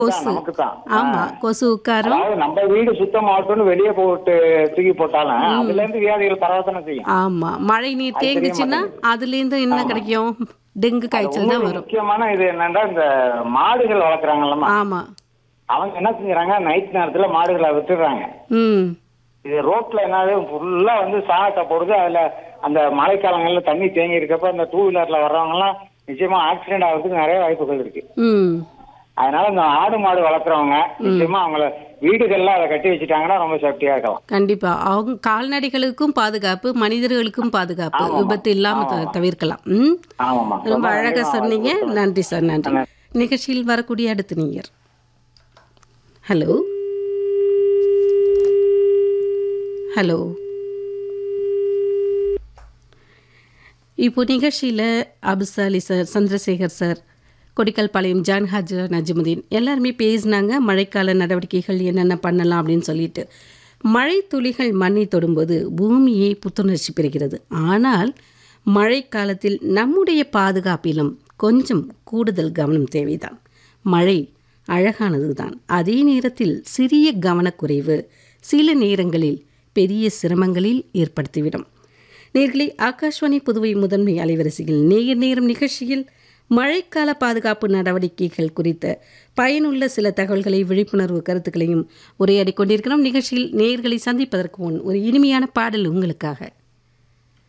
கொசு நமக்கு தான் ஆமா கொசு உட்காரும் அதாவது நம்ம வீடு சுத்தமாகட்டும்னு வெளியே போட்டு தூக்கி போட்டாலும் அதுல இருந்து வியாதிகள் பரவத்தானே செய்யும் ஆமா மழை நீர் தேங்குச்சுன்னா அதுல இருந்து என்ன கிடைக்கும் டெங்கு காய்ச்சல் தான் இன்னொரு வரும் முக்கியமான இது என்னன்னா இந்த மாடுகள் வளர்க்குறாங்கல்லம்மா ஆமா அவங்க என்ன செஞ்சுறாங்க நைட் நேரத்துல மாடுகளை விட்டுடுறாங்க ம் இது ரோட்ல என்னது ஃபுல்லா வந்து சாணத்தை போடுது அதுல அந்த மழைக்காலங்கள்ல தண்ணி தேங்கி இருக்கப்ப அந்த டூ வீலர்ல வர்றவங்க எல்லாம் நிச்சயமா ஆக்சிடென்ட் ஆகிறதுக்கு நிறைய வாய்ப்புகள் இருக்கு ம் அதனால இந்த ஆடு மாடு வளர்க்குறவங்க நிச்சயமா அவங்கள வீடுகள்ல அதை கட்டி வச்சுட்டாங்கன்னா ரொம்ப சேஃப்டியா இருக்கலாம் கண்டிப்பா அவங்க கால்நடைகளுக்கும் பாதுகாப்பு மனிதர்களுக்கும் பாதுகாப்பு விபத்து இல்லாம த- தவிர்க்கலாம் ம் ஆமாம்மா ரொம்ப அழகா சொன்னீங்க நன்றி சார் நன்றி நிகழ்ச்சியில் வரக்கூடிய அடுத்த நீயர் ஹலோ ஹலோ இப்போ நிகழ்ச்சியில் அபுசாலி சார் சந்திரசேகர் சார் கொடிக்கல்பாளையம் ஜான் ஹாஜ் நஜ்முதீன் எல்லாருமே பேசினாங்க மழைக்கால நடவடிக்கைகள் என்னென்ன பண்ணலாம் அப்படின்னு சொல்லிட்டு மழை துளிகள் மண்ணை தொடும்போது பூமியை புத்துணர்ச்சி பெறுகிறது ஆனால் மழைக்காலத்தில் நம்முடைய பாதுகாப்பிலும் கொஞ்சம் கூடுதல் கவனம் தேவைதான் மழை அழகானது தான் அதே நேரத்தில் சிறிய கவனக்குறைவு சில நேரங்களில் பெரிய சிரமங்களில் ஏற்படுத்திவிடும் நேர்களை ஆகாஷ்வாணி புதுவை முதன்மை அலைவரிசையில் நேயர் நேரம் நிகழ்ச்சியில் மழைக்கால பாதுகாப்பு நடவடிக்கைகள் குறித்த பயனுள்ள சில தகவல்களை விழிப்புணர்வு கருத்துக்களையும் உரையாடி கொண்டிருக்கிறோம் நிகழ்ச்சியில் நேயர்களை சந்திப்பதற்கு முன் ஒரு இனிமையான பாடல் உங்களுக்காக